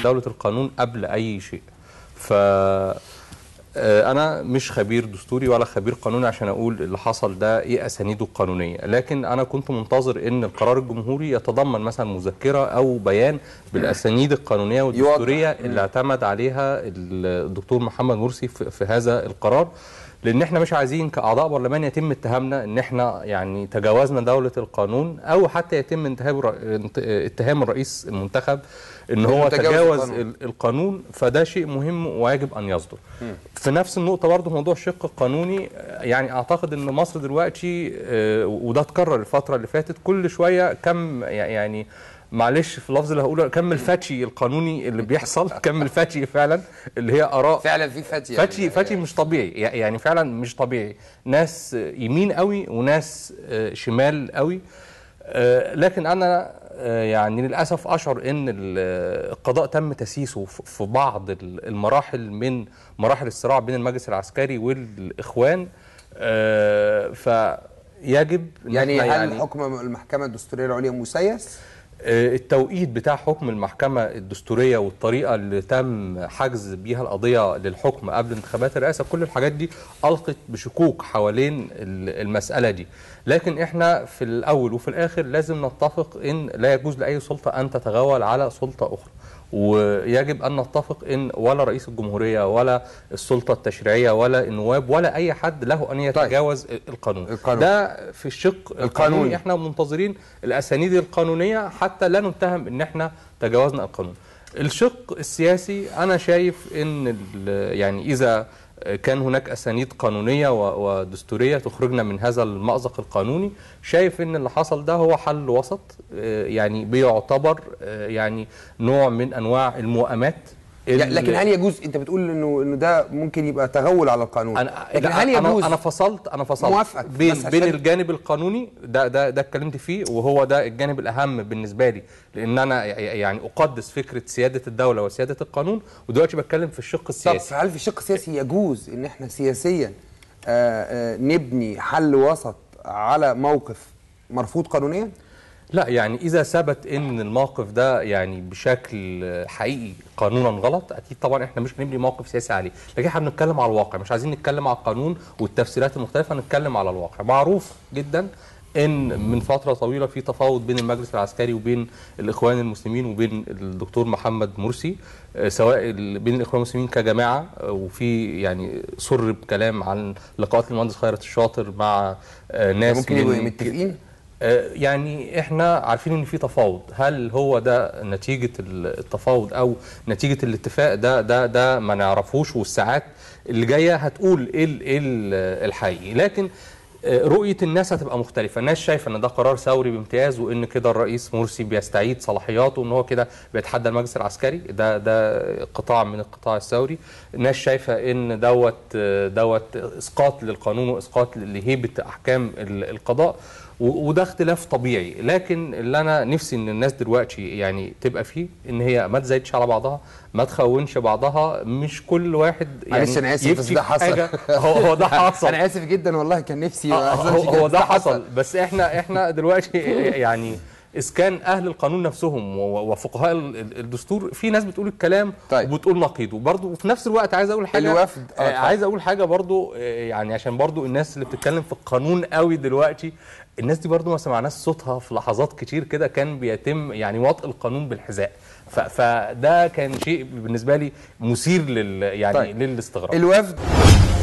دوله القانون قبل اي شيء ف آه، انا مش خبير دستوري ولا خبير قانوني عشان اقول اللي حصل ده ايه اسانيده القانونيه لكن انا كنت منتظر ان القرار الجمهوري يتضمن مثلا مذكره او بيان بالاسانيد القانونيه والدستوريه اللي اعتمد عليها الدكتور محمد مرسي في في هذا القرار لان احنا مش عايزين كاعضاء برلمان يتم اتهامنا ان احنا يعني تجاوزنا دوله القانون او حتى يتم انتهاب الر- انت- اتهام الرئيس المنتخب ان هو إنه تجاوز تجاوز القانون. ال- القانون فده شيء مهم ويجب ان يصدر في نفس النقطه برضه موضوع الشق القانوني آه، يعني اعتقد ان مصر دلوقتي آه، وده اتكرر الفتره اللي فاتت كل شويه كم يعني معلش في اللفظ اللي هقوله كم الفتشي القانوني اللي بيحصل كم الفتشي فعلا اللي هي اراء فعلا في فتي يعني. فتشي فتشي مش طبيعي يعني فعلا مش طبيعي ناس يمين قوي وناس آه، شمال قوي آه، لكن انا آه، يعني للاسف اشعر ان ال- القضاء تم تسييسه ف- في بعض ال- المراحل من مراحل الصراع بين المجلس العسكري والاخوان آه، فيجب إن يعني إحنا هل حكم المحكمه الدستوريه العليا مسيس؟ آه، التوقيت بتاع حكم المحكمة الدستورية والطريقة اللي تم حجز بيها القضية للحكم قبل انتخابات الرئاسة كل الحاجات دي ألقت بشكوك حوالين ال- المسألة دي لكن احنا في الأول وفي الآخر لازم نتفق إن لا يجوز لأي سلطة أن تتغول على سلطة أخرى ويجب أن نتفق إن ولا رئيس الجمهورية ولا السلطة التشريعية ولا النواب ولا أي حد له أن يتجاوز القانون. القانون. ده في الشق القانوني. القانوني احنا منتظرين الاسانيد القانونيه حتى لا نتهم ان احنا تجاوزنا القانون. الشق السياسي انا شايف ان ال- يعني اذا كان هناك اسانيد قانونيه و- ودستوريه تخرجنا من هذا المأزق القانوني شايف ان اللي حصل ده هو حل وسط آه، يعني بيعتبر آه، يعني نوع من انواع الموائمات لا، ال- لكن هل يجوز انت بتقول انه انه ده ممكن يبقى تغول على القانون انا لكن لا، هل يجوز انا انا فصلت انا فصلت موافقك، بين بس بين عشان- الجانب القانوني ده ده ده اتكلمت فيه وهو ده الجانب الاهم بالنسبه لي لان انا يعني اقدس فكره سياده الدوله وسياده القانون ودلوقتي بتكلم في الشق طب السياسي هل في الشق السياسي يجوز ان احنا سياسيا آه، آه، نبني حل وسط على موقف مرفوض قانونيا؟ لا يعني اذا ثبت ان الموقف ده يعني بشكل حقيقي قانونا غلط اكيد طبعا احنا مش هنبني موقف سياسي عليه لكن احنا بنتكلم على الواقع مش عايزين نتكلم على القانون والتفسيرات المختلفه نتكلم على الواقع معروف جدا ان من فتره طويله في تفاوض بين المجلس العسكري وبين الاخوان المسلمين وبين الدكتور محمد مرسي آه، سواء ال- بين الاخوان المسلمين كجماعه آه، وفي يعني سر بكلام عن لقاءات المهندس خيرت الشاطر مع آه، ناس ممكن يبقوا من- متفقين؟ آه، يعني احنا عارفين ان في تفاوض هل هو ده نتيجه ال- التفاوض او نتيجه الاتفاق ده ده ده ما نعرفوش والساعات اللي جايه هتقول ايه ال- ايه ال- الحقيقي لكن آه، رؤيه الناس هتبقى مختلفه الناس شايفه ان ده قرار ثوري بامتياز وان كده الرئيس مرسي بيستعيد صلاحياته وان هو كده بيتحدى المجلس العسكري ده ده قطاع من القطاع الثوري الناس شايفه ان دوت آه، دوت اسقاط للقانون واسقاط لهيبه احكام ال- القضاء و- وده اختلاف طبيعي لكن اللي انا نفسي ان الناس دلوقتي يعني تبقى فيه ان هي ما تزايدش على بعضها ما تخونش بعضها مش كل واحد يعني معلش انا اسف بس يفتي ده في حصل حاجة. هو هو ده حصل انا اسف جدا والله كان نفسي آه، ما هو, أحصلش كده، هو بس ده حصل بس احنا احنا دلوقتي يعني اسكان اهل القانون نفسهم و- وفقهاء ال- ال- الدستور في ناس بتقول الكلام طيب. وبتقول نقيضه برضه وفي نفس الوقت عايز اقول حاجه الوفد، آه، آه اتفضل. عايز اقول حاجه برضه آه، يعني عشان برضه الناس اللي بتتكلم في القانون قوي دلوقتي الناس دي برضه ما سمعناش صوتها في لحظات كتير كده كان بيتم يعني وطء القانون بالحذاء ف- فده كان شيء بالنسبه لي مثير لل يعني طيب. للاستغراب الوفد